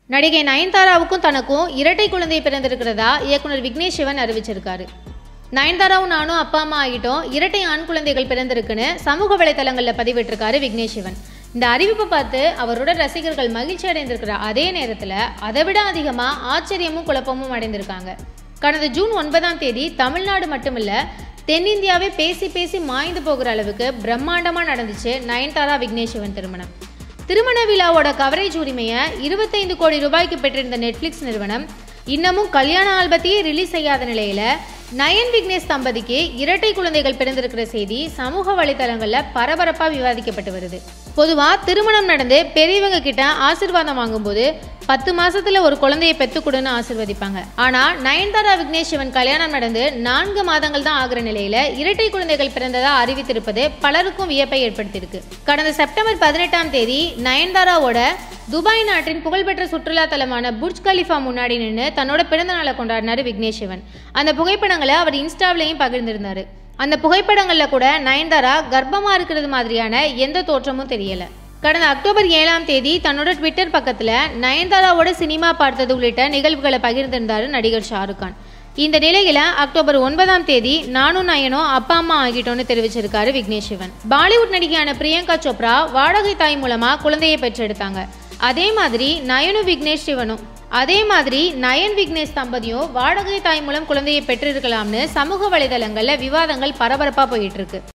நடிகை நயன்தாராவுக்கும் தனக்கும் இரட்டை குழந்தை பிறந்திருக்கிறதா இயக்குனர் விக்னேஷ் சிவன் அறிவிச்சிருக்காரு நயன்தாராவும் நானும் அப்பா அம்மா ஆகிட்டோம் இரட்டை ஆண் குழந்தைகள் பிறந்திருக்குன்னு சமூக வலைதளங்களில் பதிவிட்டிருக்காரு விக்னேஷ் சிவன் இந்த அறிவிப்பை பார்த்து அவரோட ரசிகர்கள் மகிழ்ச்சி அடைந்திருக்கிற அதே நேரத்தில் அதை விட அதிகமாக ஆச்சரியமும் குழப்பமும் அடைந்திருக்காங்க கடந்த ஜூன் ஒன்பதாம் தேதி தமிழ்நாடு மட்டுமில்ல தென்னிந்தியாவே பேசி பேசி மாய்ந்து போகிற அளவுக்கு பிரம்மாண்டமாக நடந்துச்சு நயன்தாரா விக்னேஷ் சிவன் திருமணம் திருமண விழாவோட கவரேஜ் உரிமையை இருபத்தைந்து கோடி ரூபாய்க்கு பெற்றிருந்த நெட்ஃப்ளிக்ஸ் நிறுவனம் இன்னமும் கல்யாண ஆல்பத்தையே ரிலீஸ் செய்யாத நிலையில நயன் விக்னேஷ் தம்பதிக்கு இரட்டை குழந்தைகள் பிறந்திருக்கிற செய்தி சமூக வலைதளங்கள்ல பரபரப்பா விவாதிக்கப்பட்டு வருது பொதுவா திருமணம் நடந்து பெரியவங்க கிட்ட ஆசீர்வாதம் வாங்கும்போது பத்து மாசத்துல ஒரு குழந்தையை பெத்துக்கொடுன்னு ஆசீர்வதிப்பாங்க ஆனா நயன்தாரா விக்னேஷ் சிவன் கல்யாணம் நடந்து நான்கு மாதங்கள் தான் ஆகிற நிலையில இரட்டை குழந்தைகள் பிறந்ததா அறிவித்திருப்பது பலருக்கும் வியப்பை ஏற்படுத்தியிருக்கு கடந்த செப்டம்பர் பதினெட்டாம் தேதி நயன்தாராவோட துபாய் நாட்டின் புகழ்பெற்ற சுற்றுலா தலமான புர்ஜ் கலிஃபா முன்னாடி நின்று தன்னோட பிறந்த நாளை கொண்டாடினாரு விக்னேஷ் சிவன் அந்த புகைப்படங்களை அவர் இன்ஸ்டாவிலையும் பகிர்ந்திருந்தாரு அந்த புகைப்படங்களில் கூட நயன்தாரா கர்ப்பமா இருக்கிறது மாதிரியான எந்த தோற்றமும் தெரியல கடந்த அக்டோபர் ஏழாம் தேதி தன்னோட ட்விட்டர் பக்கத்தில் நயன்தாராவோட சினிமா பார்த்தது உள்ளிட்ட நிகழ்வுகளை பகிர்ந்திருந்தாரு நடிகர் ஷாருக் கான் இந்த நிலையில அக்டோபர் ஒன்பதாம் தேதி நானும் நயனும் அப்பா அம்மா ஆகிட்டோன்னு தெரிவிச்சிருக்காரு விக்னேஷ் சிவன் பாலிவுட் நடிகையான பிரியங்கா சோப்ரா வாடகை தாய் மூலமா குழந்தையை பெற்றெடுத்தாங்க அதே மாதிரி நயனும் விக்னேஷ் சிவனும் அதே மாதிரி நயன் விக்னேஷ் தம்பதியும் வாடகை தாய் மூலம் குழந்தையை பெற்றிருக்கலாம்னு சமூக வலைதளங்கள்ல விவாதங்கள் பரபரப்பா போயிட்டு இருக்கு